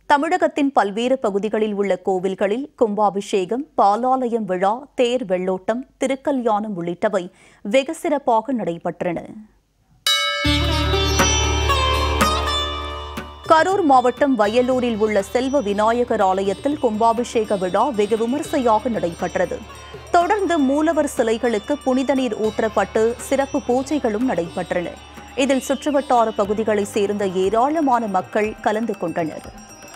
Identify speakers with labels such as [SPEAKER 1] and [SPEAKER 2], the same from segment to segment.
[SPEAKER 1] தமிழகத்தின் பல்வேறு பகுதிகளில் உள்ள கோவில்களில் கும்பாபிஷேகம் பாலாலயம் விழா தேர் வெள்ளோட்டம் திருக்கல்யாணம் உள்ளிட்டவை வெகு சிறப்பாக நடைபெற்றன கரூர் மாவட்டம் வயலூரில் உள்ள செல்வ விநாயகர் ஆலயத்தில் கும்பாபிஷேக விழா வெகு விமர்சையாக நடைபெற்றது தொடர்ந்து மூலவர் சிலைகளுக்கு புனித நீர் ஊற்றப்பட்டு சிறப்பு பூஜைகளும் நடைபெற்றன இதில் சுற்றுவட்டார பகுதிகளைச் சேர்ந்த ஏராளமான மக்கள் கலந்து கொண்டனர்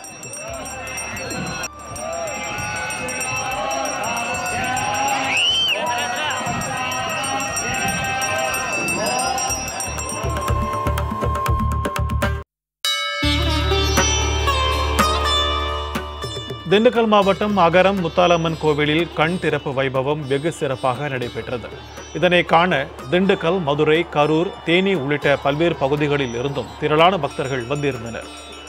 [SPEAKER 2] திண்டுக்கல் மாவட்டம் அகரம் முத்தாலம்மன் கோவிலில் கண் திறப்பு வைபவம் வெகு சிறப்பாக நடைபெற்றது இதனை காண திண்டுக்கல் மதுரை கரூர் தேனி உள்ளிட்ட பல்வேறு பகுதிகளில் இருந்தும் திரளான பக்தர்கள் வந்திருந்தனர்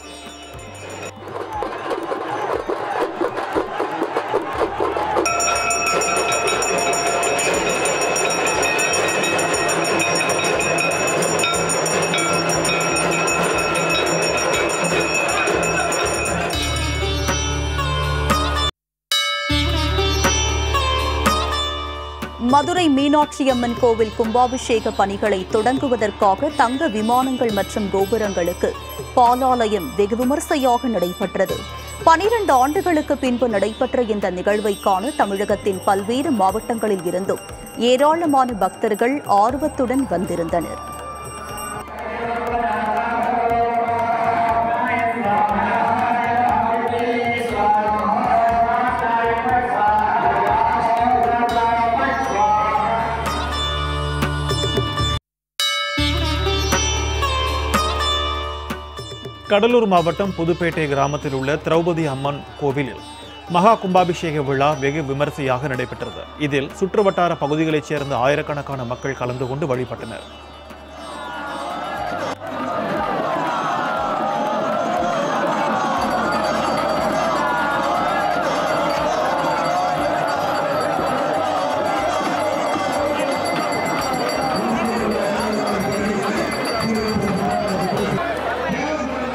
[SPEAKER 1] மதுரை மீனாட்சி அம்மன் கோவில் கும்பாபிஷேக பணிகளை தொடங்குவதற்காக தங்க விமானங்கள் மற்றும் கோபுரங்களுக்கு பாலாலயம் வெகு விமர்சையாக நடைபெற்றது பனிரண்டு ஆண்டுகளுக்கு பின்பு நடைபெற்ற இந்த நிகழ்வை காண தமிழகத்தின் பல்வேறு மாவட்டங்களில் இருந்தும் ஏராளமான பக்தர்கள் ஆர்வத்துடன் வந்திருந்தனர்
[SPEAKER 2] கடலூர் மாவட்டம் புதுப்பேட்டை கிராமத்தில் உள்ள திரௌபதி அம்மன் கோவிலில் மகா கும்பாபிஷேக விழா வெகு விமரிசையாக நடைபெற்றது இதில் சுற்றுவட்டார பகுதிகளைச் சேர்ந்த ஆயிரக்கணக்கான மக்கள் கலந்து கொண்டு வழிபட்டனர்